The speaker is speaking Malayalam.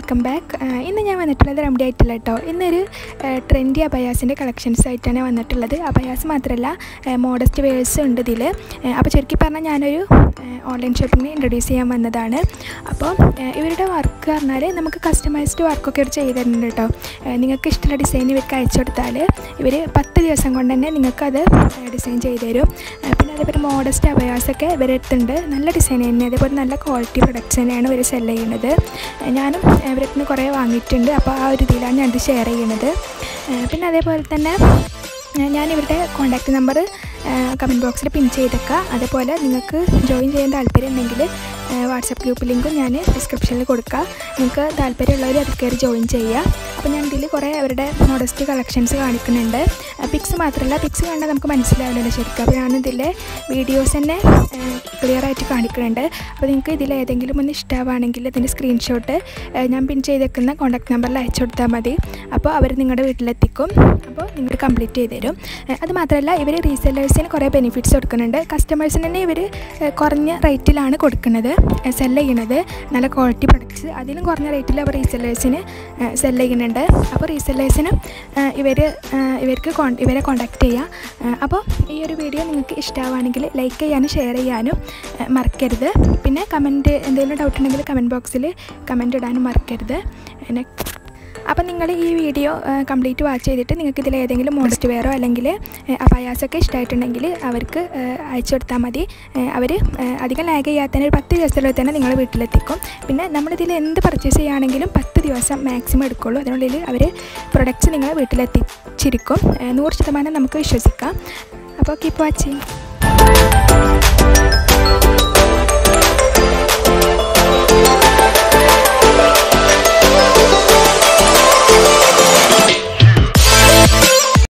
വെൽക്കം ബാക്ക് ഇന്ന് ഞാൻ വന്നിട്ടുള്ളത് റെമഡി ആയിട്ടില്ല കേട്ടോ ഇന്നൊരു ട്രെൻഡി അബയാസിൻ്റെ കളക്ഷൻസ് ആയിട്ടാണ് വന്നിട്ടുള്ളത് അബയാസ് മാത്രമല്ല മോഡസ്റ്റ് വേഴ്സ് ഉണ്ട് ഇതിൽ അപ്പോൾ ചുരുക്കി പറഞ്ഞാൽ ഞാനൊരു ഓൺലൈൻ ഷോപ്പിങ്ങിന് ഇൻട്രൊഡ്യൂസ് ചെയ്യാൻ വന്നതാണ് അപ്പോൾ ഇവരുടെ വർക്ക് പറഞ്ഞാൽ നമുക്ക് കസ്റ്റമൈസ്ഡ് വർക്കൊക്കെ ഇവർ ചെയ്ത് തരുന്നുണ്ട് കേട്ടോ നിങ്ങൾക്ക് ഇഷ്ടമുള്ള ഡിസൈൻ ഇവർക്ക് അയച്ചു കൊടുത്താൽ ഇവർ പത്ത് ദിവസം കൊണ്ട് തന്നെ നിങ്ങൾക്കത് ഡിസൈൻ ചെയ്ത് തരും പിന്നെ അതേപോലെ മോഡസ്റ്റ് അബയാസൊക്കെ ഇവരുടെ അടുത്തുണ്ട് നല്ല ഡിസൈൻ തന്നെ അതേപോലെ നല്ല ക്വാളിറ്റി പ്രൊഡക്ട്സ് തന്നെയാണ് ഇവർ സെല് ചെയ്യുന്നത് ഞാനും ഇവരുടെ നിന്ന് കുറേ വാങ്ങിയിട്ടുണ്ട് അപ്പോൾ ആ ഒരു ഇതിലാണ് ഞാനിത് ഷെയർ ചെയ്യുന്നത് പിന്നെ അതേപോലെ തന്നെ ഞാൻ ഇവരുടെ കോൺടാക്റ്റ് നമ്പർ കമൻറ്റ് ബോക്സിൽ പിൻ ചെയ്തേക്കാം അതേപോലെ നിങ്ങൾക്ക് ജോയിൻ ചെയ്യാൻ താല്പര്യം ഉണ്ടെങ്കിൽ വാട്സപ്പ് ഗ്രൂപ്പ് ലിങ്കും ഞാൻ ഡിസ്ക്രിപ്ഷനിൽ കൊടുക്കാം നിങ്ങൾക്ക് താല്പര്യമുള്ളവർ അത് കയറി ജോയിൻ ചെയ്യുക അപ്പോൾ ഞാൻ ഇതിൽ കുറേ അവരുടെ മോഡസ്റ്റ് കളക്ഷൻസ് കാണിക്കുന്നുണ്ട് പിക്സ് മാത്രമല്ല പിക്സ് കണ്ടാൽ നമുക്ക് മനസ്സിലാവില്ലല്ലോ ശരിക്കും അപ്പോൾ ഞാനിതിലെ വീഡിയോസ് തന്നെ ക്ലിയർ ആയിട്ട് കാണിക്കുന്നുണ്ട് അപ്പോൾ നിങ്ങൾക്ക് ഇതിൽ ഏതെങ്കിലും ഒന്ന് ഇഷ്ടമാണെങ്കിൽ ഇതിൻ്റെ സ്ക്രീൻഷോട്ട് ഞാൻ പിൻ ചെയ്തേക്കുന്ന കോൺടാക്ട് നമ്പറിൽ അയച്ചു കൊടുത്താൽ മതി അപ്പോൾ അവർ നിങ്ങളുടെ വീട്ടിലെത്തിക്കും അപ്പോൾ നിങ്ങൾ കംപ്ലീറ്റ് ചെയ്ത് തരും അത് മാത്രമല്ല ഇവർ റീസെല്ലേഴ്സിന് കുറേ ബെനിഫിറ്റ്സ് കൊടുക്കുന്നുണ്ട് കസ്റ്റമേഴ്സിന് തന്നെ ഇവർ കുറഞ്ഞ റേറ്റിലാണ് കൊടുക്കുന്നത് സെല് ചെയ്യണത് നല്ല ക്വാളിറ്റി പ്രൊഡക്ട്സ് അതിലും കുറഞ്ഞ റേറ്റിൽ അവർ റീസെല്ലേഴ്സിന് സെല് ചെയ്യുന്നുണ്ട് അപ്പോൾ റീസെല്ലേഴ്സിന് ഇവർ ഇവർക്ക് ഇവരെ കോൺടാക്റ്റ് ചെയ്യുക അപ്പോൾ ഈ ഒരു വീഡിയോ നിങ്ങൾക്ക് ഇഷ്ടമാവുകയാണെങ്കിൽ ലൈക്ക് ചെയ്യാനും ഷെയർ ചെയ്യാനും മറക്കരുത് പിന്നെ കമൻറ്റ് എന്തെങ്കിലും ഡൗട്ട് ഉണ്ടെങ്കിൽ കമൻറ്റ് ബോക്സിൽ കമൻറ്റ് ഇടാനും മറക്കരുത് പിന്നെ അപ്പം നിങ്ങൾ ഈ വീഡിയോ കംപ്ലീറ്റ് വാച്ച് ചെയ്തിട്ട് നിങ്ങൾക്ക് ഇതിൽ ഏതെങ്കിലും മോഡസ്റ്റ് വെയറോ അല്ലെങ്കിൽ അപായാസൊക്കെ ഇഷ്ടമായിട്ടുണ്ടെങ്കിൽ അവർക്ക് അയച്ചു കൊടുത്താൽ മതി അവർ അധികം ലാഗ് ചെയ്യാത്തതിന് ഒരു പത്ത് ദിവസത്തിനുള്ളിൽ തന്നെ നിങ്ങളെ വീട്ടിലെത്തിക്കും പിന്നെ നമ്മളിതിൽ എന്ത് പർച്ചേസ് ചെയ്യുകയാണെങ്കിലും പത്ത് ദിവസം മാക്സിമം എടുക്കുള്ളൂ അതിനുള്ളിൽ അവർ പ്രൊഡക്ട്സ് നിങ്ങളെ വീട്ടിലെത്തിച്ചിരിക്കും നൂറ് ശതമാനം നമുക്ക് വിശ്വസിക്കാം അപ്പോൾ കീപ്പ് വാച്ചിങ്